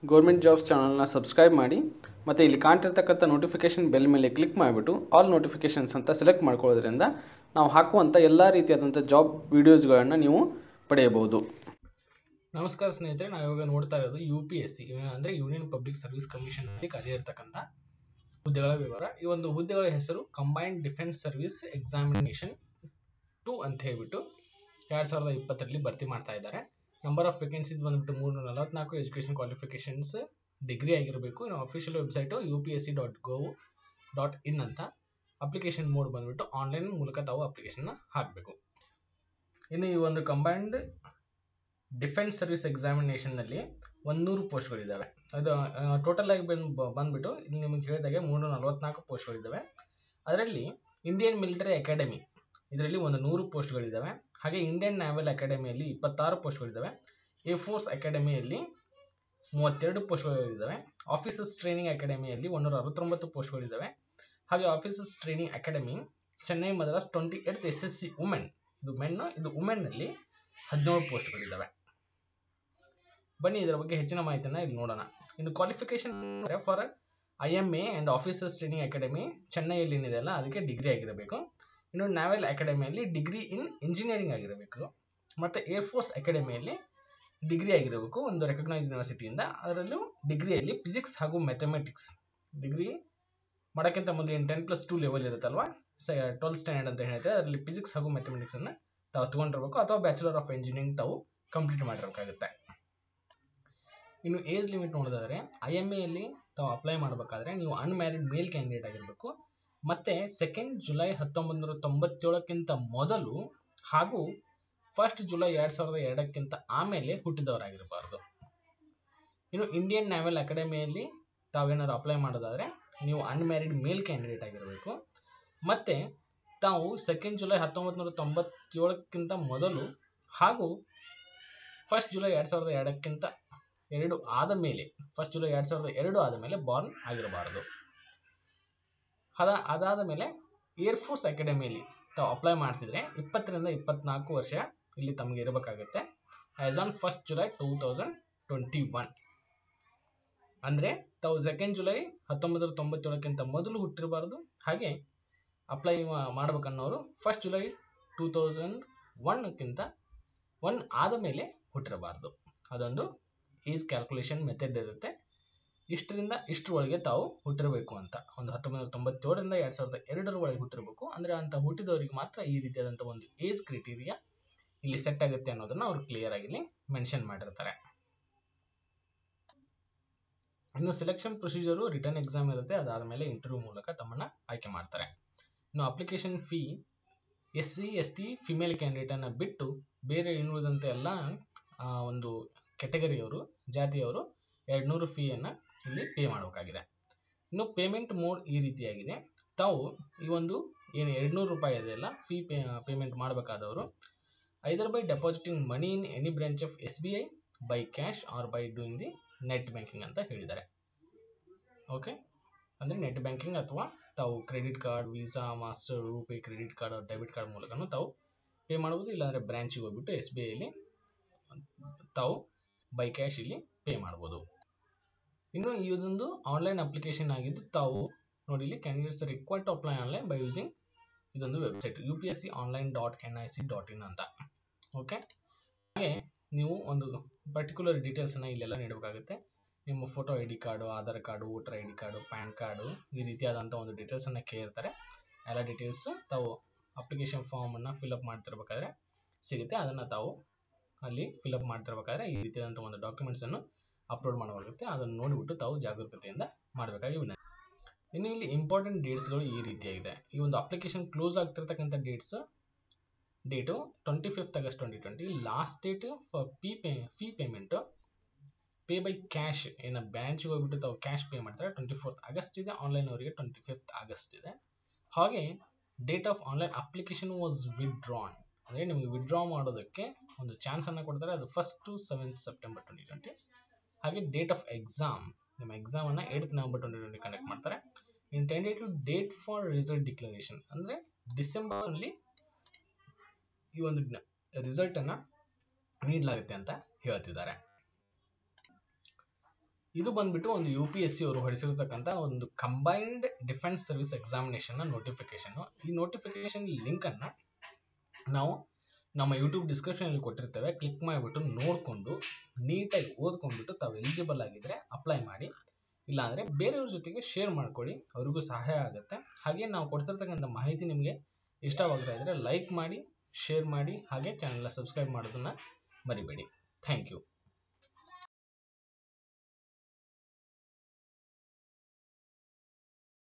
government jobs ಚಾನಲ್ನ subscribe ಮಾಡಿ ಮತ್ತು ಇಲ್ಲಿ ಕಾಣ್ತಿರ್ತಕ್ಕಂಥ ನೋಟಿಫಿಕೇಷನ್ ಬೆಲ್ ಮೇಲೆ ಕ್ಲಿಕ್ ಮಾಡಿಬಿಟ್ಟು ಆಲ್ ನೋಟಿಫಿಕೇಷನ್ಸ್ ಅಂತ ಸೆಲೆಕ್ಟ್ ಮಾಡ್ಕೊಳ್ಳೋದ್ರಿಂದ ನಾವು ಹಾಕುವಂಥ ಎಲ್ಲ ರೀತಿಯಾದಂಥ ಜಾಬ್ ವೀಡಿಯೋಸ್ಗಳನ್ನು ನೀವು ಪಡೆಯಬಹುದು ನಮಸ್ಕಾರ ಸ್ನೇಹಿತರೆ ನಾವು ಇವಾಗ ನೋಡ್ತಾ ಇರೋದು ಯು ಪಿ ಎಸ್ ಸಿ ಅಂದರೆ ಯೂನಿಯನ್ ಪಬ್ಲಿಕ್ ಸರ್ವಿಸ್ ಕಮಿಷನ್ ಅಲ್ಲಿ ಕರೆಯಿರ್ತಕ್ಕಂಥ ಹುದ್ದೆಗಳ ವಿವರ ಈ ಒಂದು ಹುದ್ದೆಗಳ ಹೆಸರು combined defence service examination two ಅಂತ ಹೇಳ್ಬಿಟ್ಟು ಎರಡು ಸಾವಿರದ ಇಪ್ಪತ್ತರಲ್ಲಿ ಭರ್ತಿ ಮಾಡ್ತಾ ಇದ್ದಾರೆ ನಂಬರ್ ಆಫ್ ವೇಕೆನ್ಸೀಸ್ ಬಂದ್ಬಿಟ್ಟು ಮೂರ್ನೂರ ನಲವತ್ನಾಲ್ಕು ಎಜುಕೇಷನ್ ಕ್ವಾಲಿಫಿಕೇಷನ್ಸ್ ಡಿಗ್ರಿ ಆಗಿರಬೇಕು ಇನ್ನು official website U P S C dot gov dot in ಅಂತ ಅಪ್ಲಿಕೇಶನ್ ಮೋಡ್ ಬಂದ್ಬಿಟ್ಟು ಆನ್ಲೈನ್ ಮೂಲಕ ತಾವು ಅಪ್ಲಿಕೇಶನ್ನ ಹಾಕಬೇಕು ಇನ್ನು ಈ ಒಂದು ಕಂಬೈನ್ಡ್ ಡಿಫೆನ್ಸ್ ಸರ್ವಿಸ್ ಎಕ್ಸಾಮಿನೇಷನ್ನಲ್ಲಿ ಒಂದೂರು ಪೋಸ್ಟ್ಗಳಿದ್ದಾವೆ ಅದು ಟೋಟಲ್ ಆಗಿ ಬಂದು ಬಂದ್ಬಿಟ್ಟು ಇಲ್ಲಿ ನಿಮಗೆ ಹೇಳಿದಾಗೆ ಮೂರ್ನೂರ ನಲವತ್ನಾಲ್ಕು ಪೋಸ್ಟ್ಗಳಿದ್ದಾವೆ ಅದರಲ್ಲಿ ಇಂಡಿಯನ್ ಮಿಲಿಟರಿ ಅಕಾಡೆಮಿ ಇದರಲ್ಲಿ ಒಂದು ನೂರು ಪೋಸ್ಟ್ಗಳಿದ್ದಾವೆ ಹಾಗೆ ಇಂಡಿಯನ್ ನ್ಯಾವಲ್ ಅಕಾಡೆಮಿಯಲ್ಲಿ ಇಪ್ಪತ್ತಾರು ಪೋಸ್ಟ್ಗಳಿದ್ದಾವೆ ಏರ್ ಫೋರ್ಸ್ ಅಕಾಡೆಮಿಯಲ್ಲಿ ಮೂವತ್ತೆರಡು ಪೋಸ್ಟ್ಗಳಿದ್ದಾವೆ ಆಫೀಸರ್ಸ್ ಟ್ರೈನಿಂಗ್ ಅಕಾಡೆಮಿಯಲ್ಲಿ ಒಂದೂರ ಅರವತ್ತೊಂಬತ್ತು ಪೋಸ್ಟ್ಗಳಿದ್ದಾವೆ ಹಾಗೆ officers training academy Chennai Madras twenty eight S S C women ಇದು ಮೆನ್ ಇದು ವುಮೆನ್ನಲ್ಲಿ ಹದಿನೇಳು ಪೋಸ್ಟ್ಗಳಿದ್ದಾವೆ ಬನ್ನಿ ಇದರ ಬಗ್ಗೆ ಹೆಚ್ಚಿನ ಮಾಹಿತಿಯನ್ನು ಇಲ್ಲಿ ನೋಡೋಣ ಇನ್ನು qualification for I M A and officers training academy ಚೆನ್ನೈಯಲ್ಲಿ ಏನಿದೆಯಲ್ಲ ಅದಕ್ಕೆ ಡಿಗ್ರಿ ಆಗಿರಬೇಕು ಇನ್ನು ನ್ಯಾವಲ್ ಅಕಾಡೆಮಿಯಲ್ಲಿ ಡಿಗ್ರಿ ಇನ್ ಇಂಜಿನಿಯರಿಂಗ್ ಆಗಿರಬೇಕು ಮತ್ತು ಏರ್ಫೋರ್ಸ್ ಅಕಾಡೆಮಿಯಲ್ಲಿ ಡಿಗ್ರಿ ಆಗಿರಬೇಕು ಒಂದು ರೆಕಗ್ನೈಸ್ ಯೂನಿವರ್ಸಿಟಿಯಿಂದ ಅದರಲ್ಲೂ ಡಿಗ್ರಿಯಲ್ಲಿ ಫಿಸಿಕ್ಸ್ ಹಾಗೂ ಮ್ಯಾಥಮೆಟಿಕ್ಸ್ ಡಿಗ್ರಿ ಮಾಡೋಕ್ಕಿಂತ ಮೊದಲು ಏನು ಟೆನ್ ಪ್ಲಸ್ ಟು ಲೆವೆಲ್ ಇರುತ್ತಲ್ವ ಸ ಟ್ವೆಲ್ತ್ ಸ್ಟ್ಯಾಂಡರ್ಡ್ ಅಂತ ಹೇಳ್ತಾರೆ ಅದರಲ್ಲಿ ಫಿಸಿಕ್ಸ್ ಹಾಗೂ ಮ್ಯಾಥಮೆಟಿಕ್ಸನ್ನು ತಾವು ತೊಗೊಂಡಿರ್ಬೇಕು ಅಥವಾ ಬ್ಯಾಚುಲರ್ ಆಫ್ ಇಂಜಿನಿಯರಿಂಗ್ ತಾವು ಕಂಪ್ಲೀಟ್ ಮಾಡಿರಬೇಕಾಗುತ್ತೆ ಇನ್ನು ಏಜ್ ಲಿಮಿಟ್ ನೋಡೋದಾದ್ರೆ ಐ ಎಮ್ ಎಲ್ಲಿ ತಾವು ಅಪ್ಲೈ ಮಾಡಬೇಕಾದ್ರೆ ನೀವು ಅನ್ಮ್ಯಾರಿಡ್ ಮೇಲ್ ಕ್ಯಾಂಡಿಡೇಟ್ ಆಗಿರಬೇಕು ಮತ್ತೆ ಸೆಕೆಂಡ್ ಜುಲೈ ಹತ್ತೊಂಬತ್ತು ನೂರ ತೊಂಬತ್ತೇಳಕ್ಕಿಂತ ಮೊದಲು ಹಾಗೂ ಫಸ್ಟ್ ಜುಲೈ ಎರಡು ಸಾವಿರದ ಎರಡಕ್ಕಿಂತ ಆಮೇಲೆ ಹುಟ್ಟಿದವರಾಗಿರಬಾರ್ದು ಇನ್ನು ಇಂಡಿಯನ್ ನ್ಯಾವಲ್ ಅಕಾಡೆಮಿಯಲ್ಲಿ ತಾವೇನಾದ್ರು ಅಪ್ಲೈ ಮಾಡೋದಾದ್ರೆ ನೀವು ಅನ್ಮ್ಯಾರಿಡ್ ಮೇಲ್ ಕ್ಯಾಂಡಿಡೇಟ್ ಆಗಿರಬೇಕು ಮತ್ತೆ ತಾವು ಸೆಕೆಂಡ್ ಜುಲೈ ಹತ್ತೊಂಬತ್ತು ನೂರ ತೊಂಬತ್ತೇಳಕ್ಕಿಂತ ಮೊದಲು ಹಾಗೂ ಫಸ್ಟ್ ಜುಲೈ ಎರಡು ಸಾವಿರದ ಎರಡಕ್ಕಿಂತ ಎರಡು ಆದ ಮೇಲೆ ಫಸ್ಟ್ ಜುಲೈ ಎರಡು ಸಾವಿರದ ಎರಡು ಆದ ಮೇಲೆ ಬಾರ್ನ್ ಆಗಿರಬಾರದು ಅದ ಅದಾದ ಮೇಲೆ ಏರ್ಫೋರ್ಸ್ ಅಕಾಡೆಮಿಯಲ್ಲಿ ತಾವು ಅಪ್ಲೈ ಮಾಡ್ತಿದ್ರೆ ಇಪ್ಪತ್ತರಿಂದ ಇಪ್ಪತ್ನಾಲ್ಕು ವರ್ಷ ಇಲ್ಲಿ ತಮಗೆ ಇರಬೇಕಾಗುತ್ತೆ as on first July two thousand twenty one ಅಂದರೆ ತಾವು ಸೆಕೆಂಡ್ ಜುಲೈ ಹತ್ತೊಂಬತ್ತು ತೊಂಬತ್ತೇಳಕ್ಕಿಂತ ಮೊದಲು ಹುಟ್ಟಿರಬಾರ್ದು ಹಾಗೆ ಅಪ್ಲೈ ಮಾಡ್ಬೇಕನ್ನೋರು ಫಸ್ಟ್ ಜುಲೈ ಟೂ ತೌಸಂಡ್ ಒನ್ಕ್ಕಿಂತ ಒನ್ ಆದ ಮೇಲೆ ಹುಟ್ಟಿರಬಾರ್ದು ಅದೊಂದು ಈಸ್ ಕ್ಯಾಲ್ಕುಲೇಷನ್ ಮೆಥಡ್ ಇರುತ್ತೆ ಇಷ್ಟರಿಂದ ಇಷ್ಟರೊಳಗೆ ತಾವು ಹುಟ್ಟಿರಬೇಕು ಅಂತ ಒಂದು ಹತ್ತೊಂಬತ್ತು ತೊಂಬತ್ತೇಳರಿಂದ ಎರಡು ಸಾವಿರದ ಎರಡರ ಒಳಗೆ ಹುಟ್ಟಿರಬೇಕು ಅಂದರೆ ಅಂತ ಹುಟ್ಟಿದವರಿಗೆ ಮಾತ್ರ ಈ ರೀತಿಯಾದಂಥ ಒಂದು ಏಜ್ ಕ್ರೈಟೀರಿಯಾ ಇಲ್ಲಿ ಸೆಟ್ ಆಗುತ್ತೆ ಅನ್ನೋದನ್ನ ಅವರು ಕ್ಲಿಯರ್ ಆಗಿ ಇಲ್ಲಿ ಮೆನ್ಷನ್ ಮಾಡಿರ್ತಾರೆ ಇನ್ನು ಸೆಲೆಕ್ಷನ್ ಪ್ರೊಸೀಜರು ರಿಟರ್ನ್ ಎಕ್ಸಾಮ್ ಇರುತ್ತೆ ಅದಾದ ಮೇಲೆ ಇಂಟರ್ವ್ಯೂ ಮೂಲಕ ತಮ್ಮನ್ನ ಆಯ್ಕೆ ಮಾಡ್ತಾರೆ ಇನ್ನು application fee S C S T female ಕ್ಯಾಂಡಿಡೇಟನ್ನು ಬಿಟ್ಟು ಬೇರೆ ಇನ್ನುಳಿದಂಥ ಎಲ್ಲ ಒಂದು ಕೆಟಗರಿಯವರು ಜಾತಿಯವರು ಎರಡು ನೂರು ಫೀಯನ್ನು ಇಲ್ಲಿ ಪೇ ಮಾಡಬೇಕಾಗಿದೆ ಇನ್ನು ಪೇಮೆಂಟ್ ಮೋಡ್ ಈ ರೀತಿಯಾಗಿದೆ ತಾವು ಈ ಒಂದು ಏನು ಎರಡು ನೂರು ರೂಪಾಯಿ ಇದೆಯಲ್ಲ ಫೀ ಪೇ ಪೇಮೆಂಟ್ ಮಾಡಬೇಕಾದವರು either by depositing money in any branch of S B I by cash or by doing the net banking ಅಂತ ಹೇಳಿದ್ದಾರೆ ಓಕೆ ಅಂದರೆ ನೆಟ್ ಬ್ಯಾಂಕಿಂಗ್ ಅಥವಾ ತಾವು credit card Visa Master RuPay credit card debit card ಮೂಲಕನೂ ತಾವು pay ಮಾಡ್ಬೋದು ಇಲ್ಲಾಂದರೆ ಬ್ರಾಂಚಿಗೆ ಹೋಗ್ಬಿಟ್ಟು ಎಸ್ ಬಿ ಐಲಿ ತಾವು ಬೈ ಕ್ಯಾಶ್ ಇಲ್ಲಿ ಪೇ ಮಾಡ್ಬೋದು ಇನ್ನು ಇದೊಂದು ಆನ್ಲೈನ್ ಅಪ್ಲಿಕೇಶನ್ ಆಗಿದ್ದು ತಾವು ನೋಡಿ ಇಲ್ಲಿ candidates required to apply online by using ಇದೊಂದು website U P S C online dot N I C dot in ಅಂತ ಓಕೆ ಹಾಗೆ ನೀವು ಒಂದು ಪರ್ಟಿಕ್ಯುಲರ್ ಡೀಟೇಲ್ಸನ್ನು ಇಲ್ಲೆಲ್ಲ ನೀಡಬೇಕಾಗುತ್ತೆ ನಿಮ್ಮ photo I D card Aadhaar card voter I D card PAN card ಈ ರೀತಿಯಾದಂಥ ಒಂದು ಡೀಟೇಲ್ಸನ್ನು ಕೇಳಿರ್ತಾರೆ ಎಲ್ಲ ಡೀಟೇಲ್ಸ್ ತಾವು ಅಪ್ಲಿಕೇಶನ್ ಫಾರ್ಮನ್ನು ಫಿಲಪ್ ಮಾಡ್ತಿರ್ಬೇಕಾದ್ರೆ ಸಿಗುತ್ತೆ ಅದನ್ನು ತಾವು ಅಲ್ಲಿ ಫಿಲಪ್ ಮಾಡ್ತಿರ್ಬೇಕಾದ್ರೆ ಈ ರೀತಿಯಾದಂಥ ಒಂದು ಡಾಕ್ಯುಮೆಂಟ್ಸನ್ನು ಅಪ್ಲೋಡ್ ಮಾಡಬೇಕಾಗುತ್ತೆ ಅದನ್ನು ನೋಡಿಬಿಟ್ಟು ತಾವು ಜಾಗರೂಕತೆಯಿಂದ ಮಾಡಬೇಕಾಗಿ ವಿನಂತಿ ಇನ್ನು ಇಲ್ಲಿ ಇಂಪಾರ್ಟೆಂಟ್ ಡೇಟ್ಸ್ಗಳು ಈ ರೀತಿಯಾಗಿದೆ ಈ ಒಂದು ಅಪ್ಲಿಕೇಶನ್ ಕ್ಲೋಸ್ ಆಗ್ತಿರ್ತಕ್ಕಂಥ dates date twenty fifth August twenty twenty last date for P pay fee payment pay by cash ಏನು ಬ್ಯಾಂಚ್ಗೆ ಹೋಗ್ಬಿಟ್ಟು ತಾವು ಕ್ಯಾಶ್ ಪೇ ಮಾಡ್ತಾರೆ ಟ್ವೆಂಟಿ ಫೋರ್ತ್ ಆಗಸ್ಟ್ ಇದೆ ಆನ್ಲೈನ್ ಅವರಿಗೆ ಟ್ವೆಂಟಿ ಫಿಫ್ತ್ ಆಗಸ್ಟ್ ಇದೆ ಹಾಗೆ date of online application was withdrawn ಅಂದರೆ ನಿಮಗೆ ವಿಡ್ರಾ ಮಾಡೋದಕ್ಕೆ ಒಂದು ಚಾನ್ಸನ್ನು ಕೊಡ್ತಾರೆ ಅದು first to seventh September twenty twenty ಹಾಗೆ ಡೇಟ್ ಆಫ್ ಎಕ್ಸಾಮ್ ನಿಮ್ಮ ಎಕ್ಸಾಮನ್ನು eighth November twenty twenty conduct ಮಾಡ್ತಾರೆ intended date for result declaration ಅಂದರೆ ಡಿಸೆಂಬರ್ನಲ್ಲಿ ಈ ಒಂದು ರಿಸಲ್ಟನ್ನು ನೀಡಲಾಗುತ್ತೆ ಅಂತ ಹೇಳ್ತಿದ್ದಾರೆ ಇದು ಬಂದ್ಬಿಟ್ಟು ಒಂದು ಯು ಪಿ ಎಸ್ ಸಿ ಅವರು ಹೊರಡಿಸಿರ್ತಕ್ಕಂಥ ಒಂದು combined defence service examination notification ಈ ನೋಟಿಫಿಕೇಶನ್ ಲಿಂಕ್ ಅನ್ನ ನಾವು ನಮ್ಮ ಯೂಟ್ಯೂಬ್ ಡಿಸ್ಕ್ರಿಪ್ಷನ್ ಅಲ್ಲಿ ಕೊಟ್ಟಿರ್ತೇವೆ ಕ್ಲಿಕ್ ಮಾಡಿಬಿಟ್ಟು ನೋಡಿಕೊಂಡು ನೀಟಾಗಿ ಓದ್ಕೊಂಡ್ಬಿಟ್ಟು ತಾವು ಎಲಿಜಿಬಲ್ ಆಗಿದ್ರೆ ಅಪ್ಲೈ ಮಾಡಿ ಇಲ್ಲಾಂದ್ರೆ ಬೇರೆಯವ್ರ ಜೊತೆಗೆ ಶೇರ್ ಮಾಡ್ಕೊಳ್ಳಿ ಅವ್ರಿಗೂ ಸಹಾಯ ಆಗುತ್ತೆ ಹಾಗೆ ನಾವು ಕೊಡ್ತಿರ್ತಕ್ಕಂಥ ಮಾಹಿತಿ ನಿಮಗೆ ಇಷ್ಟವಾಗ್ತಾ ಇದ್ರೆ ಲೈಕ್ ಮಾಡಿ ಶೇರ್ ಮಾಡಿ ಹಾಗೆ ಚಾನೆಲ್ನ ಸಬ್ಸ್ಕ್ರೈಬ್ ಮಾಡೋದನ್ನ ಮರಿಬೇಡಿ ಥ್ಯಾಂಕ್ ಯು